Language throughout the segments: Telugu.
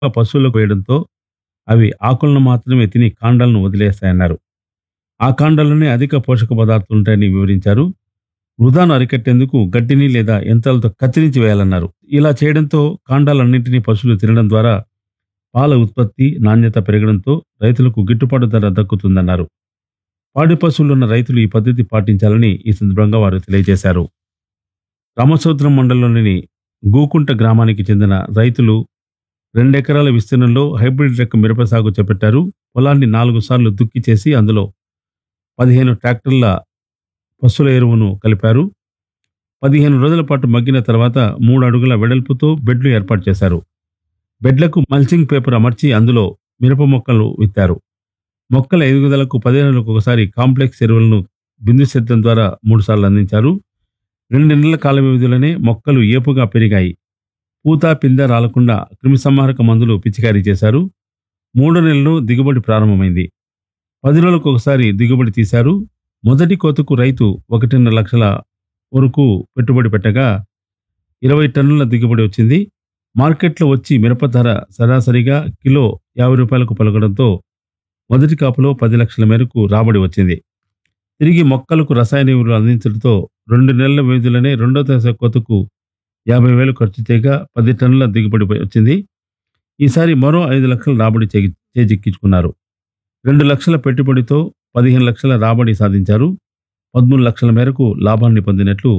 పశువులకు వేయడంతో అవి ఆకులను మాత్రమే తిని కాండాలను వదిలేస్తాయన్నారు ఆ కాండాల్లోనే అధిక పోషక పదార్థాలు ఉంటాయని వివరించారు వృధాను అరికట్టేందుకు గడ్డిని లేదా యంత్రాలతో కత్తిరించి వేయాలన్నారు ఇలా చేయడంతో కాండాలన్నింటినీ పశువులు తినడం ద్వారా పాల ఉత్పత్తి నాణ్యత పెరగడంతో రైతులకు గిట్టుబాటు ధర దక్కుతుందన్నారు పాడి పశువులు ఉన్న రైతులు ఈ పద్ధతి పాటించాలని ఈ సందర్భంగా వారు తెలియజేశారు రామసముద్రం మండలంలోని గూకుంట గ్రామానికి చెందిన రైతులు రెండెకరాల విస్తీర్ణంలో హైబ్రిడ్ రకం మిరప సాగు చేపట్టారు పొలాన్ని నాలుగు సార్లు దుక్కి చేసి అందులో పదిహేను ట్రాక్టర్ల పశువుల ఎరువును కలిపారు పదిహేను రోజుల పాటు మగ్గిన తర్వాత మూడు అడుగుల వెడల్పుతో బెడ్లు ఏర్పాటు చేశారు బెడ్లకు మల్చింగ్ పేపర్ అమర్చి అందులో మిరప మొక్కలు విత్తారు మొక్కల ఎదుగుదలకు పదిహేనులకు ఒకసారి కాంప్లెక్స్ ఎరువులను బిందు సేద్యం ద్వారా మూడుసార్లు అందించారు రెండు నెలల కాల వ్యవధిలోనే మొక్కలు ఏపుగా పెరిగాయి పూత పింద రాలకుండా క్రిమిసంహారక మందులు పిచికారీ చేశారు మూడో నెలలో దిగుబడి ప్రారంభమైంది పది రోజులకు ఒకసారి దిగుబడి తీశారు మొదటి కోతకు రైతు ఒకటిన్నర లక్షల వరకు పెట్టుబడి పెట్టగా ఇరవై టన్నుల దిగుబడి వచ్చింది మార్కెట్లో వచ్చి మిరప ధర సరాసరిగా కిలో యాభై రూపాయలకు పలకడంతో మొదటి కాపులో పది లక్షల మేరకు రాబడి వచ్చింది తిరిగి మొక్కలకు రసాయన ఎరువులు అందించడంతో రెండు నెలల వ్యవధిలోనే రెండో దశ కోతకు యాభై వేలు ఖర్చు చేయగా పది టన్నుల దిగుబడి వచ్చింది ఈసారి మరో ఐదు లక్షల రాబడి చేగి- చేజిక్కించుకున్నారు రెండు లక్షల పెట్టుబడితో పదిహేను లక్షల రాబడి సాధించారు పదమూడు లక్షల మేరకు లాభాన్ని పొందినట్లు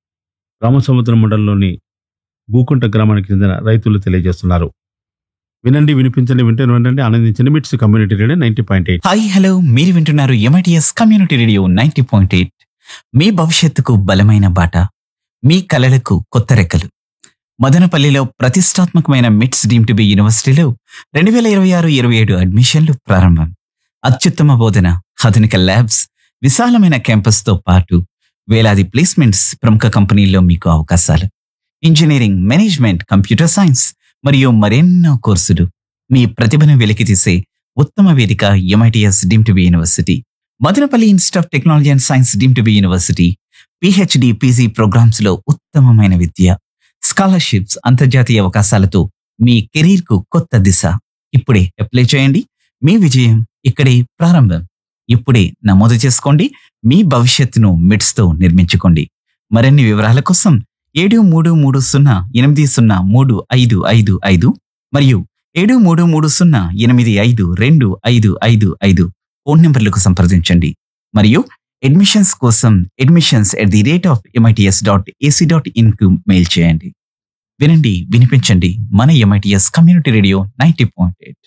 రామసముద్రం మండలంలోని గూకుంట గ్రామానికి చెందిన రైతులు తెలియజేస్తున్నారు వినండి వినిపించండి వింటూనే వినండి ఆనందించండి MITS community radio ninety point eight hi hello మీరు వింటున్నారు MITS community radio ninety point eight మీ భవిష్యత్తుకు బలమైన బాట మీ కలలకు కొత్త రెక్కలు మదనపల్లిలో ప్రతిష్టాత్మకమైన మిట్స్ డీమ్ టు బి యూనివర్సిటీలో రెండు వేల ఇరవై ఆరు ఇరవై ఏడు అడ్మిషన్లు ప్రారంభం అత్యుత్తమ బోధన ఆధునిక ల్యాబ్స్ విశాలమైన క్యాంపస్తో పాటు వేలాది ప్లేస్మెంట్స్ ప్రముఖ కంపెనీల్లో మీకు అవకాశాలు ఇంజనీరింగ్ మేనేజ్మెంట్ కంప్యూటర్ సైన్స్ మరియు మరెన్నో కోర్సులు మీ ప్రతిభను వెలికితీసే ఉత్తమ వేదిక MITS deem to be university Madanapalle institute of technology and science deem to be university PhD PG programmes లో ఉత్తమమైన విద్య స్కాలర్షిప్స్ అంతర్జాతీయ అవకాశాలతో మీ కెరీర్ కు కొత్త దిశ ఇప్పుడే అప్లై చేయండి మీ విజయం ఇక్కడే ప్రారంభం ఇప్పుడే నమోదు చేసుకోండి మీ భవిష్యత్తును మిడ్స్ తో నిర్మించుకోండి మరిన్ని వివరాల కోసం ఏడు మూడు మూడు సున్నా ఎనిమిది సున్నా మూడు ఐదు ఐదు ఐదు మరియు ఏడు మూడు మూడు సున్నా ఎనిమిది ఐదు రెండు ఐదు ఐదు ఐదు ఫోన్ నెంబర్లకు సంప్రదించండి మరియు అడ్మిషన్స్ కోసం admissions at the rate of MITS dot AC dot in కు మెయిల్ చేయండి వినండి వినిపించండి మన MITS community radio ninety point eight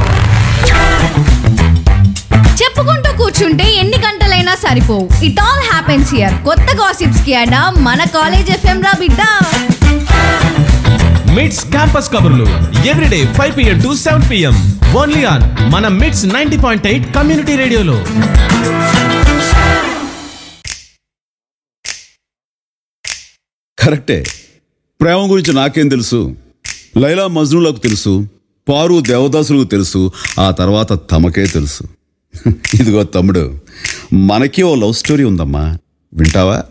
చెప్పుకుంటూ కూర్చుంటే ఎన్ని గంటలైనా సరిపోవు ఇట్ ఆల్ హ్యాపెన్స్ హియర్ కొత్త గాసిప్స్ కి అడా మన కాలేజ్ ఎఫ్ఎం రా బిడ్డ మిడ్స్ క్యాంపస్ కబుర్లు everyday five PM to seven PM only on మన MITS ninety point eight community రేడియోలో కరెక్టే ప్రేమ గురించి నాకేం తెలుసు లైలా మజ్నులకు తెలుసు పారు దేవదాసులకు తెలుసు ఆ తర్వాత తమకే తెలుసు ఇదిగో తమ్ముడు మనకి ఓ లవ్ స్టోరీ ఉందమ్మా వింటావా